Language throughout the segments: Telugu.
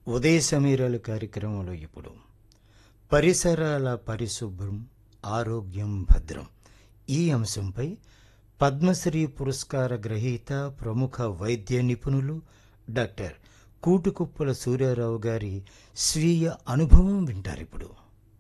ఉదయ సమీరాలు కార్యక్రమంలో ఇప్పుడు పరిసరాల పరిశుభ్రం ఆరోగ్యం భద్రం ఈ అంశంపై పద్మశ్రీ పురస్కార గ్రహీత ప్రముఖ వైద్య నిపుణులు డాక్టర్ కూటుకుప్పల సూర్యారావు గారి స్వీయ అనుభవం వింటారు ఇప్పుడు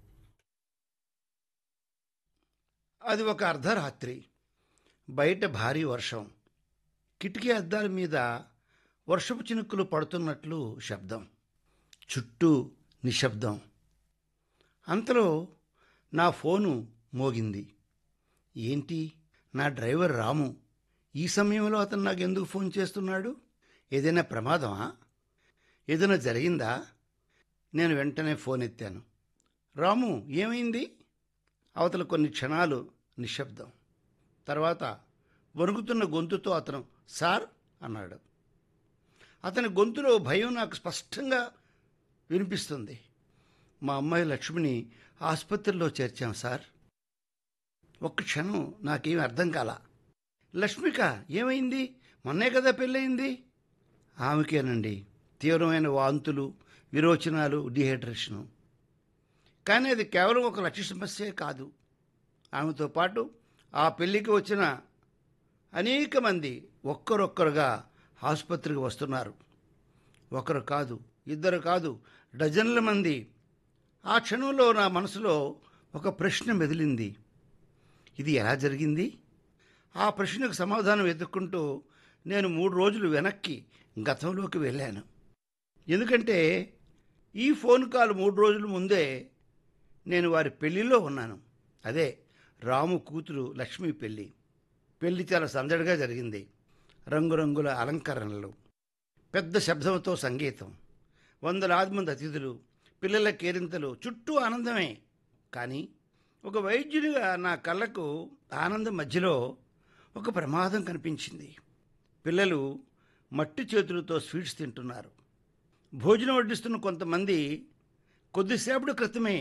అది ఒక అర్ధరాత్రి బయట భారీ వర్షం కిటికీ అద్దాల మీద వర్షపు చినుకులు పడుతున్నట్లు శబ్దం చుట్టూ నిశ్శబ్దం అంతలో నా ఫోను మోగింది ఏంటి నా డ్రైవర్ రాము ఈ సమయంలో అతను నాకు ఎందుకు ఫోన్ చేస్తున్నాడు ఏదైనా ప్రమాదమా ఏదైనా జరిగిందా నేను వెంటనే ఫోన్ ఎత్తాను రాము ఏమైంది అవతల కొన్ని క్షణాలు నిశ్శబ్దం తర్వాత వణుకుతున్న గొంతుతో అతను సార్ అన్నాడు అతని గొంతులో భయం నాకు స్పష్టంగా వినిపిస్తుంది మా అమ్మాయి లక్ష్మిని ఆసుపత్రిలో చేర్చాం సార్ ఒక్క క్షణం నాకేం అర్థం కాల లక్ష్మిక ఏమైంది మొన్నే కదా పెళ్ళయింది ఆమెకేనండి తీవ్రమైన వాంతులు విరోచనాలు డిహైడ్రేషను కానీ అది కేవలం ఒక లక్ష్య సమస్యే కాదు ఆమెతో పాటు ఆ పెళ్లికి వచ్చిన అనేక మంది ఒక్కరొక్కరుగా ఆసుపత్రికి వస్తున్నారు ఒకరు కాదు ఇద్దరు కాదు డజన్ల మంది ఆ క్షణంలో నా మనసులో ఒక ప్రశ్న మెదిలింది ఇది ఎలా జరిగింది ఆ ప్రశ్నకు సమాధానం వెతుక్కుంటూ నేను మూడు రోజులు వెనక్కి గతంలోకి వెళ్ళాను ఎందుకంటే ఈ ఫోన్ కాల్ మూడు రోజుల ముందే నేను వారి పెళ్లిలో ఉన్నాను అదే రాము కూతురు లక్ష్మి పెళ్ళి పెళ్లి చాలా సందడిగా జరిగింది రంగురంగుల అలంకరణలు పెద్ద శబ్దంతో సంగీతం వందలాది మంది అతిథులు పిల్లల కేరింతలు చుట్టూ ఆనందమే కానీ ఒక వైద్యునిగా నా కళ్ళకు ఆనందం మధ్యలో ఒక ప్రమాదం కనిపించింది పిల్లలు మట్టి చేతులతో స్వీట్స్ తింటున్నారు భోజనం వడ్డిస్తున్న కొంతమంది కొద్దిసేపటి క్రితమే